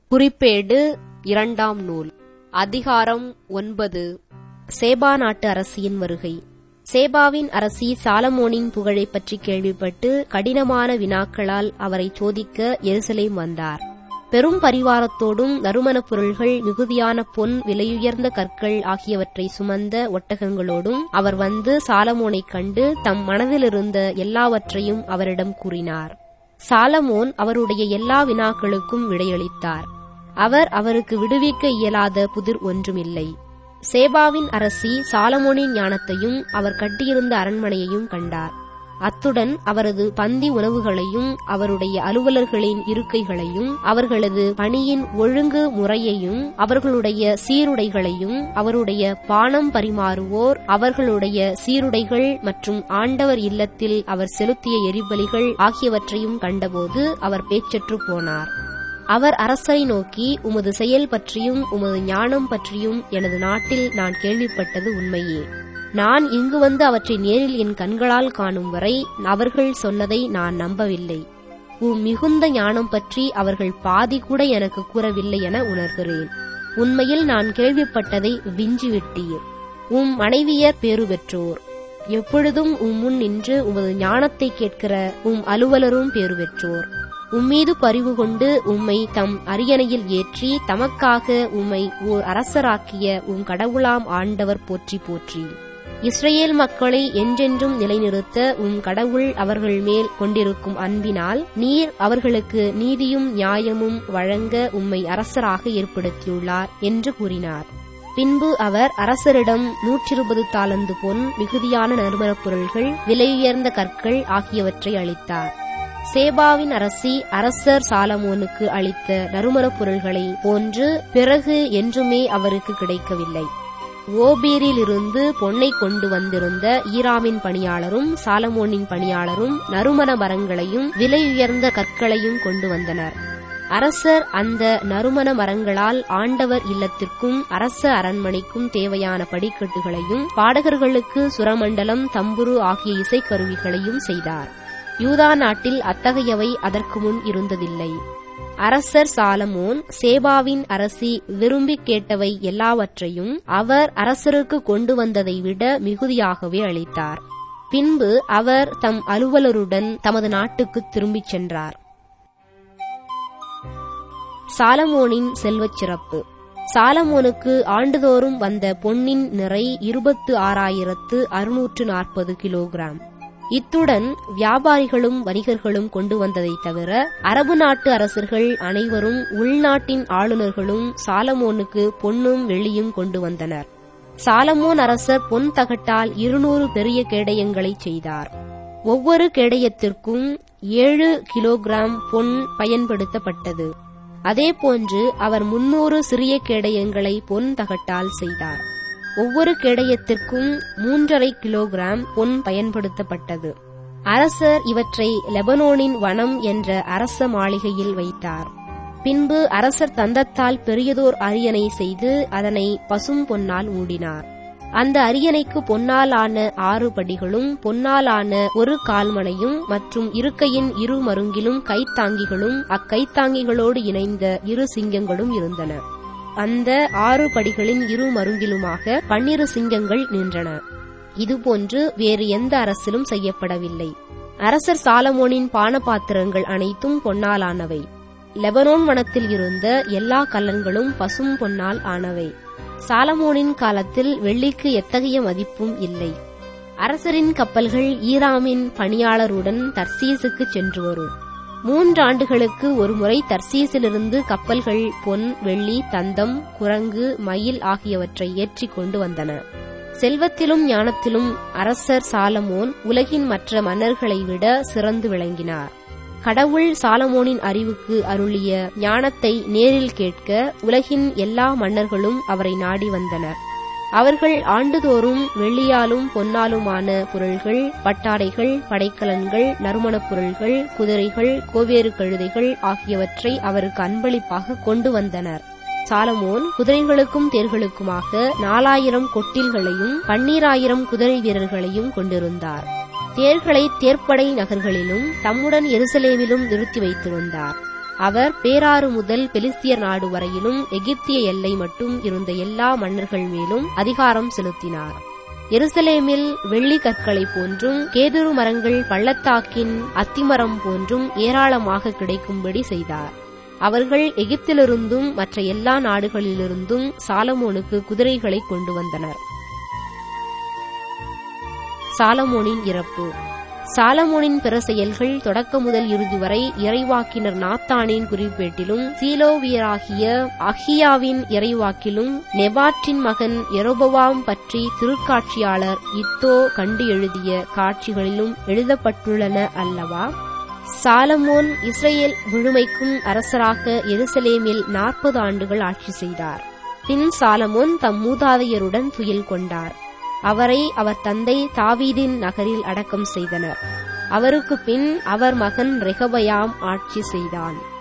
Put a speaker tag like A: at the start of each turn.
A: குறிப்பேடு இரண்டாம் நூல் அதிகாரம் ஒன்பது சேபா நாட்டு அரசியின் வருகை சேபாவின் அரசி சாலமோனின் புகழைப் பற்றி கேள்விப்பட்டு கடினமான வினாக்களால் அவரை சோதிக்க எருசலேம் வந்தார் பெரும் பரிவாரத்தோடும் நறுமணப் பொருள்கள் மிகுதியான பொன் விலையுயர்ந்த கற்கள் ஆகியவற்றை சுமந்த ஒட்டகங்களோடும் அவர் வந்து சாலமோனைக் கண்டு தம் மனதிலிருந்த எல்லாவற்றையும் அவரிடம் கூறினார் சாலமோன் அவருடைய எல்லா வினாக்களுக்கும் விடையளித்தார் அவர் அவருக்கு விடுவிக்க இயலாத புதிர் ஒன்றுமில்லை சேபாவின் அரசி சாலமோனின் ஞானத்தையும் அவர் கட்டியிருந்த அரண்மனையையும் கண்டார் அத்துடன் அவரது பந்தி உணவுகளையும் அவருடைய அலுவலர்களின் இருக்கைகளையும் அவர்களது பணியின் ஒழுங்கு முறையையும் அவர்களுடைய சீருடைகளையும் அவருடைய பானம் பரிமாறுவோர் அவர்களுடைய சீருடைகள் மற்றும் ஆண்டவர் இல்லத்தில் அவர் செலுத்திய எரிபலிகள் ஆகியவற்றையும் கண்டபோது அவர் பேச்சற்று போனார் அவர் அரசரை நோக்கி உமது செயல் பற்றியும் உமது ஞானம் பற்றியும் எனது நாட்டில் நான் கேள்விப்பட்டது உண்மையே நான் இங்கு வந்து அவற்றை நேரில் என் கண்களால் காணும் வரை அவர்கள் சொன்னதை நான் நம்பவில்லை உம் மிகுந்த ஞானம் பற்றி அவர்கள் பாதி கூட எனக்கு கூறவில்லை என உணர்கிறேன் உண்மையில் நான் கேள்விப்பட்டதை விஞ்சிவிட்டீர் உம் மனைவியர் பேறு பெற்றோர் எப்பொழுதும் உம் முன் நின்று உமது ஞானத்தை கேட்கிற உம் அலுவலரும் பேறு பெற்றோர் உம்மீது பரிவு கொண்டு உம்மை தம் அரியணையில் ஏற்றி தமக்காக உம்மை ஓர் அரசராக்கிய உம் கடவுளாம் ஆண்டவர் போற்றி போற்றி இஸ்ரேல் மக்களை என்றென்றும் நிலைநிறுத்த உம் கடவுள் அவர்கள் மேல் கொண்டிருக்கும் அன்பினால் நீர் அவர்களுக்கு நீதியும் நியாயமும் வழங்க உம்மை அரசராக ஏற்படுத்தியுள்ளார் என்று கூறினார் பின்பு அவர் அரசரிடம் நூற்றிருபது தாளந்து பொன் மிகுதியான நறுமணப் பொருள்கள் விலையுயர்ந்த கற்கள் ஆகியவற்றை அளித்தார் சேபாவின் அரசி அரசர் சாலமோனுக்கு அளித்த நறுமணப் பொருள்களை போன்று பிறகு என்றுமே அவருக்கு கிடைக்கவில்லை ஓபீரில் இருந்து பொன்னை கொண்டு வந்திருந்த ஈராமின் பணியாளரும் சாலமோனின் பணியாளரும் நறுமண மரங்களையும் விலையுயர்ந்த கற்களையும் கொண்டு வந்தனர் அரசர் அந்த நறுமண மரங்களால் ஆண்டவர் இல்லத்திற்கும் அரச அரண்மனைக்கும் தேவையான படிக்கட்டுகளையும் பாடகர்களுக்கு சுரமண்டலம் தம்புரு ஆகிய இசைக்கருவிகளையும் செய்தார் யூதா நாட்டில் அத்தகையவை அதற்கு முன் இருந்ததில்லை அரசர் சாலமோன் சேபாவின் அரசி விரும்பி கேட்டவை எல்லாவற்றையும் அவர் அரசருக்கு கொண்டு வந்ததை விட மிகுதியாகவே அளித்தார் பின்பு அவர் தம் அலுவலருடன் தமது நாட்டுக்கு திரும்பிச் சென்றார் சாலமோனின் செல்வச் சிறப்பு சாலமோனுக்கு ஆண்டுதோறும் வந்த பொன்னின் நிறை இருபத்து ஆறாயிரத்து அறுநூற்று நாற்பது கிலோகிராம் இத்துடன் வியாபாரிகளும் வணிகர்களும் கொண்டு வந்ததை தவிர அரபு நாட்டு அரசர்கள் அனைவரும் உள்நாட்டின் ஆளுநர்களும் சாலமோனுக்கு பொன்னும் வெள்ளியும் கொண்டு வந்தனர் சாலமோன் அரசர் பொன் தகட்டால் இருநூறு பெரிய கேடயங்களை செய்தார் ஒவ்வொரு கேடயத்திற்கும் ஏழு கிலோகிராம் பொன் பயன்படுத்தப்பட்டது அதேபோன்று அவர் முன்னூறு சிறிய கேடயங்களை பொன் தகட்டால் செய்தார் ஒவ்வொரு கேடயத்திற்கும் மூன்றரை கிலோகிராம் பொன் பயன்படுத்தப்பட்டது அரசர் இவற்றை லெபனோனின் வனம் என்ற அரச மாளிகையில் வைத்தார் பின்பு அரசர் தந்தத்தால் பெரியதோர் அரியணை செய்து அதனை பசும் பொன்னால் மூடினார் அந்த அரியணைக்கு பொன்னால் ஆன ஆறு படிகளும் பொன்னால் ஆன ஒரு கால்மனையும் மற்றும் இருக்கையின் இரு மருங்கிலும் கைத்தாங்கிகளும் அக்கைத்தாங்கிகளோடு இணைந்த இரு சிங்கங்களும் இருந்தன அந்த ஆறு படிகளின் இரு மருங்கிலுமாக பன்னிரு சிங்கங்கள் நின்றன இதுபோன்று வேறு எந்த அரசிலும் செய்யப்படவில்லை அரசர் சாலமோனின் பானபாத்திரங்கள் அனைத்தும் பொன்னாலானவை லெபனோன் வனத்தில் இருந்த எல்லா கல்லன்களும் பசும் பொன்னால் ஆனவை சாலமோனின் காலத்தில் வெள்ளிக்கு எத்தகைய மதிப்பும் இல்லை அரசரின் கப்பல்கள் ஈராமின் பணியாளருடன் தர்சீசுக்கு சென்று வரும் மூன்றாண்டுகளுக்கு ஒருமுறை தர்சீசிலிருந்து கப்பல்கள் பொன் வெள்ளி தந்தம் குரங்கு மயில் ஆகியவற்றை ஏற்றிக் கொண்டு வந்தன செல்வத்திலும் ஞானத்திலும் அரசர் சாலமோன் உலகின் மற்ற மன்னர்களை விட சிறந்து விளங்கினார் கடவுள் சாலமோனின் அறிவுக்கு அருளிய ஞானத்தை நேரில் கேட்க உலகின் எல்லா மன்னர்களும் அவரை நாடி வந்தனர் அவர்கள் ஆண்டுதோறும் வெள்ளியாலும் பொன்னாலுமான பொருள்கள் பட்டாடைகள் படைக்கலன்கள் நறுமணப் பொருள்கள் குதிரைகள் கோவேறு கழுதைகள் ஆகியவற்றை அவருக்கு அன்பளிப்பாக கொண்டு வந்தனர் சாலமோன் குதிரைகளுக்கும் தேர்களுக்குமாக நாலாயிரம் கொட்டில்களையும் பன்னீராயிரம் குதிரை வீரர்களையும் கொண்டிருந்தார் தேர்களை தேர்ப்படை நகர்களிலும் தம்முடன் எருசலேமிலும் நிறுத்தி வைத்திருந்தார் அவர் பேராறு முதல் பெலிஸ்தியர் நாடு வரையிலும் எகிப்திய எல்லை மட்டும் இருந்த எல்லா மன்னர்கள் மேலும் அதிகாரம் செலுத்தினார் எருசலேமில் வெள்ளி கற்களை போன்றும் கேதுரு மரங்கள் பள்ளத்தாக்கின் அத்திமரம் போன்றும் ஏராளமாக கிடைக்கும்படி செய்தார் அவர்கள் எகிப்திலிருந்தும் மற்ற எல்லா நாடுகளிலிருந்தும் சாலமோனுக்கு குதிரைகளை கொண்டு வந்தனர் சாலமோனின் இறப்பு சாலமோனின் பிற செயல்கள் தொடக்க முதல் இறுதி வரை இறைவாக்கினர் நாத்தானின் குறிப்பேட்டிலும் சீலோவியராகிய அஹியாவின் இறைவாக்கிலும் நெபாற்றின் மகன் எரோபவாம் பற்றி திருக்காட்சியாளர் இத்தோ கண்டு எழுதிய காட்சிகளிலும் எழுதப்பட்டுள்ளன அல்லவா சாலமோன் இஸ்ரேல் முழுமைக்கும் அரசராக எருசலேமில் நாற்பது ஆண்டுகள் ஆட்சி செய்தார் பின் சாலமோன் தம் மூதாதையருடன் துயில் கொண்டார் அவரை அவர் தந்தை தாவீதின் நகரில் அடக்கம் செய்தனர் அவருக்கு பின் அவர் மகன் ரெகபயாம் ஆட்சி செய்தான்